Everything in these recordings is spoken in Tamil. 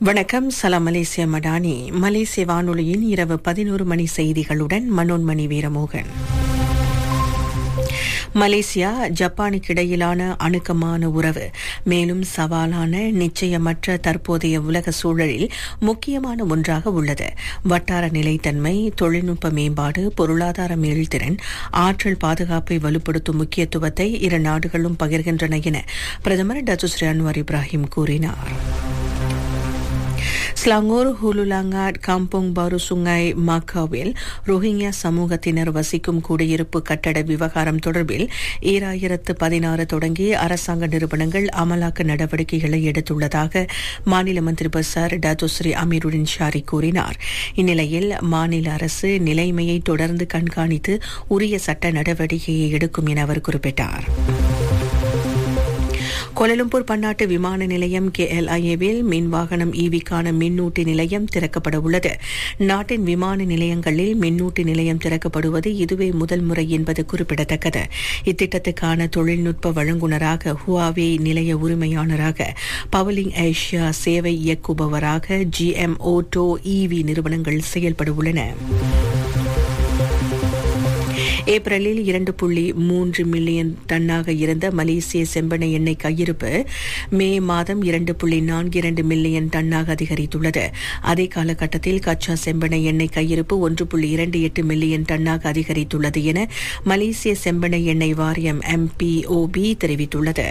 வணக்கம் சலாம் மலேசிய மடானி மலேசிய வானொலியின் இரவு பதினோரு மணி செய்திகளுடன் மனோன்மணி வீரமோகன் மலேசியா ஜப்பானுக்கு இடையிலான அணுக்கமான உறவு மேலும் சவாலான நிச்சயமற்ற தற்போதைய உலக சூழலில் முக்கியமான ஒன்றாக உள்ளது வட்டார நிலைத்தன்மை தொழில்நுட்ப மேம்பாடு பொருளாதார மீள்திறன் ஆற்றல் பாதுகாப்பை வலுப்படுத்தும் முக்கியத்துவத்தை இரு நாடுகளும் பகிர்கின்றன என பிரதமர் டத்துஸ்ரீ அன்வார் இப்ராஹிம் கூறினார் ஸ்லாங்கூர் ஹுலுலாங்காட் காம்போங் பாரு சுங்காய் மக்காவில் ரோஹிங்யா சமூகத்தினர் வசிக்கும் குடியிருப்பு கட்டட விவகாரம் தொடர்பில் ஈராயிரத்து பதினாறு தொடங்கி அரசாங்க நிறுவனங்கள் அமலாக்க நடவடிக்கைகளை எடுத்துள்ளதாக மாநில மந்திரி பசார் டாத்துஸ்ரீ அமீருடின் ஷாரி கூறினார் இந்நிலையில் மாநில அரசு நிலைமையை தொடர்ந்து கண்காணித்து உரிய சட்ட நடவடிக்கையை எடுக்கும் என அவர் குறிப்பிட்டார் கோலலம்பூர் பன்னாட்டு விமான நிலையம் கே எல் ஐஏவில் மின் வாகனம் ஈவிக்கான மின்னூட்டி நிலையம் திறக்கப்பட உள்ளது நாட்டின் விமான நிலையங்களில் மின்னூட்டி நிலையம் திறக்கப்படுவது இதுவே முதல் முறை என்பது குறிப்பிடத்தக்கது இத்திட்டத்துக்கான தொழில்நுட்ப வழங்குநராக ஹுவாவே நிலைய உரிமையாளராக பவலிங் ஏஷியா சேவை இயக்குபவராக ஜிஎம் ஓட்டோ ஈவி நிறுவனங்கள் செயல்பட உள்ளன ஏப்ரலில் இரண்டு புள்ளி மூன்று மில்லியன் டன்னாக இருந்த மலேசிய செம்பனை எண்ணெய் கையிருப்பு மே மாதம் இரண்டு புள்ளி நான்கு இரண்டு மில்லியன் டன்னாக அதிகரித்துள்ளது அதே காலகட்டத்தில் கச்சா செம்பனை எண்ணெய் கையிருப்பு ஒன்று புள்ளி இரண்டு எட்டு மில்லியன் டன்னாக அதிகரித்துள்ளது என மலேசிய செம்பனை எண்ணெய் வாரியம் எம்பிஓபி தெரிவித்துள்ளது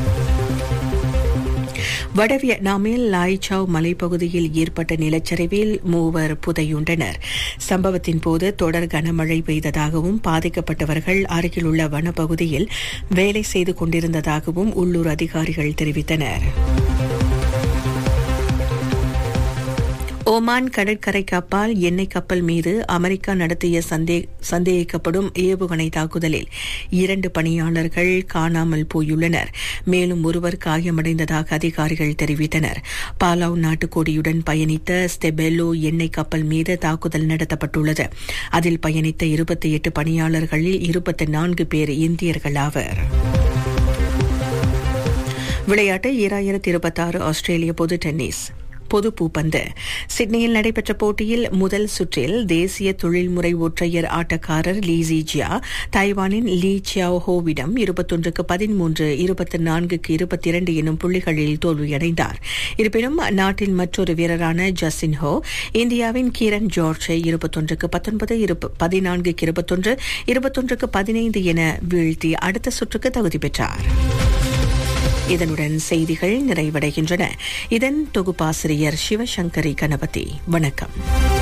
வட வியட்நாமில் லாய்சாவ் மலைப்பகுதியில் ஏற்பட்ட நிலச்சரிவில் மூவர் புதையுண்டனர் சம்பவத்தின் போது தொடர் கனமழை பெய்ததாகவும் பாதிக்கப்பட்டவர்கள் அருகிலுள்ள வனப்பகுதியில் வேலை செய்து கொண்டிருந்ததாகவும் உள்ளூர் அதிகாரிகள் தெரிவித்தனர் ஓமான் கடற்கரை கப்பால் எண்ணெய் கப்பல் மீது அமெரிக்கா நடத்திய சந்தேகிக்கப்படும் ஏவுகணை தாக்குதலில் இரண்டு பணியாளர்கள் காணாமல் போயுள்ளனர் மேலும் ஒருவர் காயமடைந்ததாக அதிகாரிகள் தெரிவித்தனர் பாலாவ் நாட்டுக்கோடியுடன் பயணித்த ஸ்டெபெல்லோ எண்ணெய் கப்பல் மீது தாக்குதல் நடத்தப்பட்டுள்ளது அதில் பயணித்த இருபத்தி எட்டு பணியாளர்களில் இருபத்தி நான்கு பேர் இந்தியர்கள் ஆவர் விளையாட்டு ஈராயிரத்தி இருபத்தாறு ஆஸ்திரேலிய பொது டென்னிஸ் பொது பூப்பந்து சிட்னியில் நடைபெற்ற போட்டியில் முதல் சுற்றில் தேசிய தொழில்முறை ஒற்றையர் ஆட்டக்காரர் லீ ஜியா தைவானின் லீ சியாவ் ஹோவிடம் இருபத்தொன்றுக்கு பதிமூன்று இருபத்தி நான்குக்கு இருபத்தி இரண்டு எனும் புள்ளிகளில் தோல்வியடைந்தார் இருப்பினும் நாட்டின் மற்றொரு வீரரான ஜஸ்டின் ஹோ இந்தியாவின் கிரண் ஜார்ஜை இருபத்தொன்றுக்கு பத்தொன்பது பதினான்குக்கு இருபத்தொன்று இருபத்தொன்றுக்கு பதினைந்து என வீழ்த்தி அடுத்த சுற்றுக்கு தகுதி பெற்றார் இதனுடன் செய்திகள் நிறைவடைகின்றன இதன் தொகுப்பாசிரியர் சிவசங்கரி கணபதி வணக்கம்